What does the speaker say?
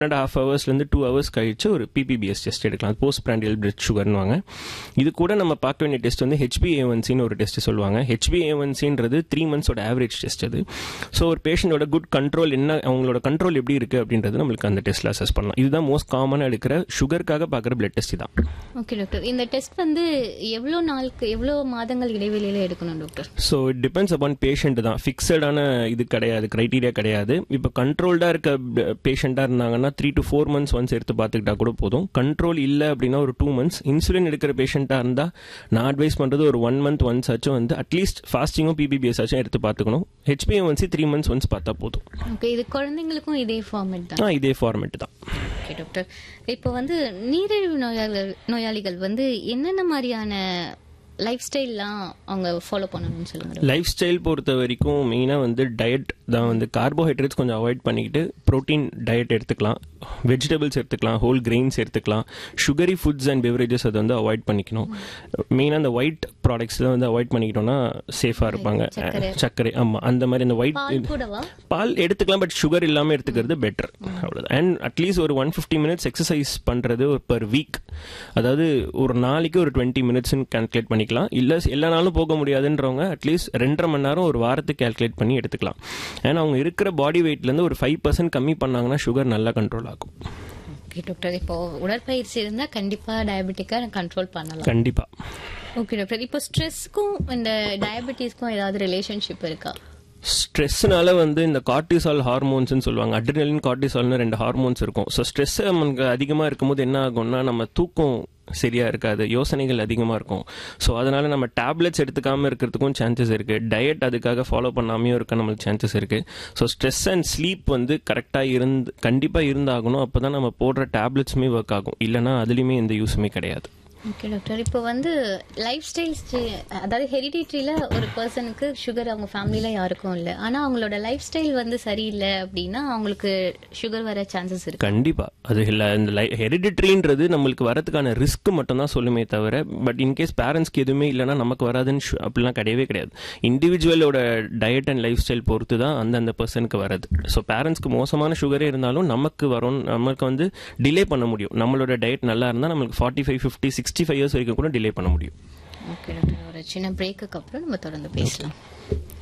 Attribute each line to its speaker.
Speaker 1: And half ஹவர்ஸ்லேருந்து two hours கழிச்சு ஒரு பிபிபிஎஸ் டெஸ்ட் எடுக்கலாம் போஸ்ட் பிராண்டியல் பிளட் சுகர்னுவாங்க இது கூட நம்ம பார்க்க வேண்டிய டெஸ்ட் வந்து ஹெச்பிஏஒன்சின்னு ஒரு டெஸ்ட் சொல்லுவாங்க ஹெச்பிஏஒன்சின்றது த்ரீ மந்த்ஸோட ஆவரேஜ் டெஸ்ட் அது ஸோ ஒரு பேஷண்டோட குட் கண்ட்ரோல் என்ன அவங்களோட கண்ட்ரோல் எப்படி இருக்கு அப்படின்றது நம்மளுக்கு அந்த டெஸ்ட்ல அசஸ் பண்ணலாம் இதுதான் மோஸ்ட் காமனாக எடுக்கிற சுகருக்காக பார்க்குற பிளட் டெஸ்ட் தான்
Speaker 2: ஓகே டாக்டர் இந்த டெஸ்ட் வந்து எவ்வளோ நாளுக்கு எவ்வளோ மாதங்கள் இடைவெளியில எடுக்கணும் doctor
Speaker 1: so it depends upon patient தான் ஃபிக்ஸடான இது கிடையாது க்ரைட்டீரியா கிடையாது இப்போ கண்ட்ரோல்டாக இருக்க பேஷண்ட்டாக இருந்தாங்கன்னா three to four months once எடுத்து பார்த்துக்கிட்டா கூட போதும் கண்ட்ரோல் இல்லை அப்படின்னா ஒரு டூ மந்த்ஸ் இன்சுலின் எடுக்கிற பேஷண்ட்டாக இருந்தால் நான் அட்வைஸ் பண்ணுறது ஒரு ஒன் மந்த் ஒன்ஸ் ஆச்சும் வந்து அட்லீஸ்ட் ஃபாஸ்டிங்கும் பிபிபிஎஸ் ஆச்சும் எடுத்து பார்த்துக்கணும் ஹெச்பிஎம்என்சி த்ரீ மந்த்ஸ் ஒன்ஸ் பார்த்தா போதும்
Speaker 2: ஓகே இது குழந்தைங்களுக்கும் இதே ஃபார்மேட் தான்
Speaker 1: ஆ இதே ஃபார்மேட் தான்
Speaker 2: ஓகே டாக்டர் இப்போ வந்து நீரிழிவு நோயாளிகள் நோயாளிகள் வந்து என்னென்ன மாதிரியான லைஃப் ஸ்டைல்லாம் அவங்க ஃபாலோ பண்ணணும்னு சொல்லுங்க டாக்டர்.
Speaker 1: லைஃப் ஸ்டைல் பொறுத்த வரைக்கும் மெயினாக வந்து டயட் தான் வந்து கார்போஹைட்ரேட்ஸ் கொஞ்சம் அவாய்ட் பண்ணிக்கிட்டு ப்ரோட்டீன் டயட் எடுத்துக்கலாம் வெஜிடபிள்ஸ் எடுத்துக்கலாம் ஹோல் கிரெயின்ஸ் எடுத்துக்கலாம் சுகரி ஃபுட்ஸ் அண்ட் பெவரேஜஸ் அதை வந்து அவாய்ட் பண்ணிக்கணும் மெயினாக அந்த ஒயிட் ப்ராடக்ட்ஸ்லாம் வந்து அவாய்ட் பண்ணிக்கிட்டோம்னா சேஃபாக இருப்பாங்க
Speaker 2: சர்க்கரை.
Speaker 1: சர்க்கரை ஆமாம் அந்த மாதிரி அந்த ஒயிட்
Speaker 2: பால் கூடவா
Speaker 1: பால் எடுத்துக்கலாம் பட் சுகர் இல்லாமல் எடுத்துக்கிறது பெட்டர் அவ்வளோதான் அண்ட் அட்லீஸ்ட் ஒரு ஒன் ஃபிஃப்டி மினிட்ஸ் எக்ஸசைஸ் பண்ணுறது ஒரு பர் வீக் அதாவது ஒரு நாளைக்கு ஒரு டுவெண்ட்டி மினிட்ஸ்னு கால்குலேட் பண்ணிக்கலாம் இல்லை எல்லா நாளும் போக முடியாதுன்றவங்க அட்லீஸ்ட் ரெண்டரை மணி நேரம் ஒரு வாரத்துக்கு கால்குலேட் பண்ணி எடுத்துக்கலாம் ஏன்னா அவங்க இருக்கிற பாடி வெயிட்லேருந்து ஒரு ஃபைவ் பர்சன்ட் கம்மி பண்ணாங்கன்னா சுகர் நல்லா கண்ட்ரோல் ஆகும்
Speaker 2: ஓகே டாக்டர் இப்போ உடற்பயிற்சி இருந்தா கண்டிப்பா டயபெட்டிக்கா கண்ட்ரோல் பண்ணலாம்
Speaker 1: கண்டிப்பாக
Speaker 2: ஓகே டாக்டர் இப்போ ஸ்ட்ரெஸ்க்கும் இந்த டயபெட்டிஸ்க்கும் ஏதாவது ரிலேஷன்ஷிப் இருக்கா
Speaker 1: ஸ்ட்ரெஸ்னால வந்து இந்த கார்டிசால் ஹார்மோன்ஸ்னு சொல்லுவாங்க அட்ரினலின் கார்டிசால்னு ரெண்டு ஹார்மோன்ஸ் இருக்கும் ஸோ ஸ்ட்ரெஸ் நமக்கு அதிகமாக இருக்கும்போது என்ன ஆகும்னா நம்ம தூக்கம் சரியா இருக்காது யோசனைகள் அதிகமாக இருக்கும் ஸோ அதனால நம்ம டேப்லெட்ஸ் எடுத்துக்காம இருக்கிறதுக்கும் சான்சஸ் இருக்கு டயட் அதுக்காக ஃபாலோ பண்ணாமையும் இருக்க நம்மளுக்கு சான்சஸ் இருக்கு ஸோ ஸ்ட்ரெஸ் அண்ட் ஸ்லீப் வந்து கரெக்டாக இருந்து கண்டிப்பாக இருந்தாகணும் அப்போ தான் நம்ம போடுற டேப்லெட்ஸுமே ஒர்க் ஆகும் இல்லைனா அதுலேயுமே எந்த யூஸுமே கிடையாது
Speaker 2: ஓகே டாக்டர் இப்போ வந்து லைஃப் ஸ்டைல்ஸ் அதாவது ஹெரிடிட்ரியில ஒரு பர்சனுக்கு சுகர் அவங்க ஃபேமிலியில யாருக்கும் இல்லை ஆனா அவங்களோட லைஃப் ஸ்டைல் வந்து சரியில்லை அப்படின்னா அவங்களுக்கு சுகர் வர சான்சஸ் இருக்கு
Speaker 1: கண்டிப்பா அது இல்லை இந்த ஹெரிடிட்ரின்றது நம்மளுக்கு வரதுக்கான ரிஸ்க் மட்டும் தான் சொல்லுமே தவிர பட் இன்கேஸ் பேரண்ட்ஸ்க்கு எதுவுமே இல்லைன்னா நமக்கு வராதுன்னு சு- அப்படிலாம் கிடையவே கிடையாது இண்டிவிஜுவலோட டயட் அண்ட் லைஃப் ஸ்டைல் பொறுத்து தான் அந்தந்த பர்சனுக்கு வரது ஸோ பேரண்ட்ஸ்க்கு மோசமான சுகரே இருந்தாலும் நமக்கு வரும் நமக்கு வந்து டிலே பண்ண முடியும் நம்மளோட டயட் நல்லா இருந்தால் நம்மளுக்கு forty five fifty sixty five years வரைக்கும் கூட டிலே பண்ண முடியும்
Speaker 2: ஓகே டாக்டர் ஒரு சின்ன பிரேக்குக்கு அப்புறம் நம்ம தொடர்ந்து பேசலாம்